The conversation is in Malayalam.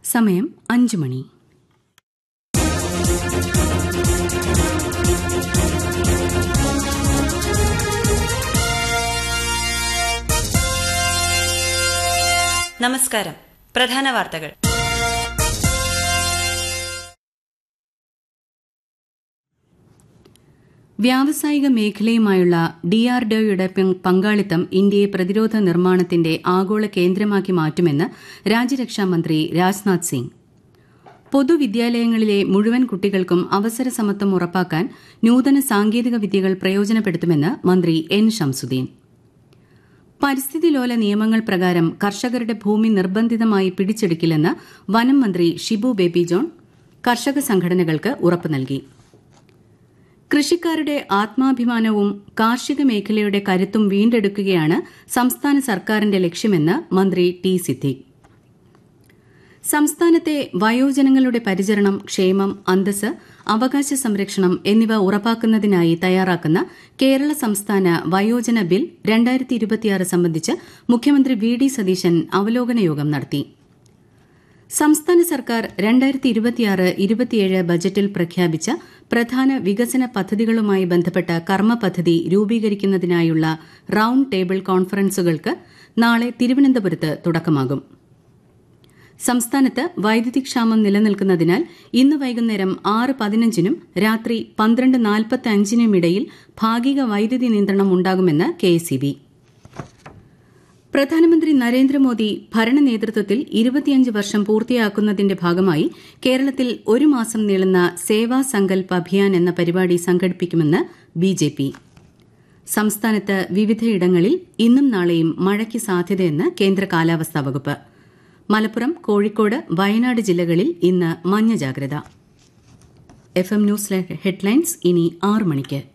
സമയം അഞ്ച് മണി നമസ്കാരം പ്രധാന വാർത്തകൾ വ്യാവസായിക മേഖലയുമായുള്ള ഡിആർഡിഒയുടെ പങ്കാളിത്തം ഇന്ത്യയെ പ്രതിരോധ നിർമ്മാണത്തിന്റെ ആഗോള കേന്ദ്രമാക്കി മാറ്റുമെന്ന് രാജ്യരക്ഷാമന്ത്രി രാജ്നാഥ് സിംഗ് പൊതുവിദ്യാലയങ്ങളിലെ മുഴുവൻ കുട്ടികൾക്കും അവസര സമത്വം ഉറപ്പാക്കാൻ നൂതന സാങ്കേതിക വിദ്യകൾ പ്രയോജനപ്പെടുത്തുമെന്ന് മന്ത്രി എൻ ഷംസുദ്ദീൻ പരിസ്ഥിതി ലോല നിയമങ്ങൾ പ്രകാരം കർഷകരുടെ ഭൂമി നിർബന്ധിതമായി പിടിച്ചെടുക്കില്ലെന്ന് വനം മന്ത്രി ഷിബു ബേബി ജോൺ കർഷക സംഘടനകൾക്ക് ഉറപ്പു നൽകി കൃഷിക്കാരുടെ ആത്മാഭിമാനവും കാർഷിക മേഖലയുടെ കരുത്തും വീണ്ടെടുക്കുകയാണ് സംസ്ഥാന സർക്കാരിന്റെ ലക്ഷ്യമെന്ന് മന്ത്രി ടി സിദ്ദിഖ് സംസ്ഥാനത്തെ വയോജനങ്ങളുടെ പരിചരണം ക്ഷേമം അന്തസ് അവകാശ സംരക്ഷണം എന്നിവ ഉറപ്പാക്കുന്നതിനായി തയ്യാറാക്കുന്ന കേരള സംസ്ഥാന വയോജന ബിൽ രണ്ടായിരത്തി ഇരുപത്തിയാറ് സംബന്ധിച്ച് മുഖ്യമന്ത്രി വി ഡി സതീശൻ അവലോകന യോഗം നടത്തി സംസ്ഥാന സർക്കാർ രണ്ടായിരത്തി ഇരുപത്തിയാറ് ഇരുപത്തിയേഴ് ബജറ്റിൽ പ്രഖ്യാപിച്ച പ്രധാന വികസന പദ്ധതികളുമായി ബന്ധപ്പെട്ട കർമ്മ പദ്ധതി രൂപീകരിക്കുന്നതിനായുള്ള റൌണ്ട് ടേബിൾ കോൺഫറൻസുകൾക്ക് നാളെ തിരുവനന്തപുരത്ത് തുടക്കമാകും സംസ്ഥാനത്ത് വൈദ്യുതി ക്ഷാമം നിലനിൽക്കുന്നതിനാൽ ഇന്ന് വൈകുന്നേരം ആറ് പതിനഞ്ചിനും രാത്രി പന്ത്രണ്ട് നാൽപ്പത്തി അഞ്ചിനുമിടയിൽ ഭാഗിക വൈദ്യുതി നിയന്ത്രണം ഉണ്ടാകുമെന്ന് കെഎസ്ഇബി പ്രധാനമന്ത്രി നരേന്ദ്രമോദി ഭരണ നേതൃത്വത്തിൽ ഇരുപത്തിയഞ്ച് വർഷം പൂർത്തിയാക്കുന്നതിന്റെ ഭാഗമായി കേരളത്തിൽ ഒരു മാസം നീളുന്ന സേവാ സങ്കൽപ് അഭിയാൻ എന്ന പരിപാടി സംഘടിപ്പിക്കുമെന്ന് ബിജെപി സംസ്ഥാനത്ത് വിവിധയിടങ്ങളിൽ ഇന്നും നാളെയും മഴയ്ക്ക് സാധ്യതയെന്ന് കേന്ദ്ര കാലാവസ്ഥാ വകുപ്പ് മലപ്പുറം കോഴിക്കോട് വയനാട് ജില്ലകളിൽ ഇന്ന് മഞ്ഞ ജാഗ്രത എഫ് എം ന്യൂസ് ഹെഡ്ലൈൻസ് ഇനി ആറ് മണിക്ക്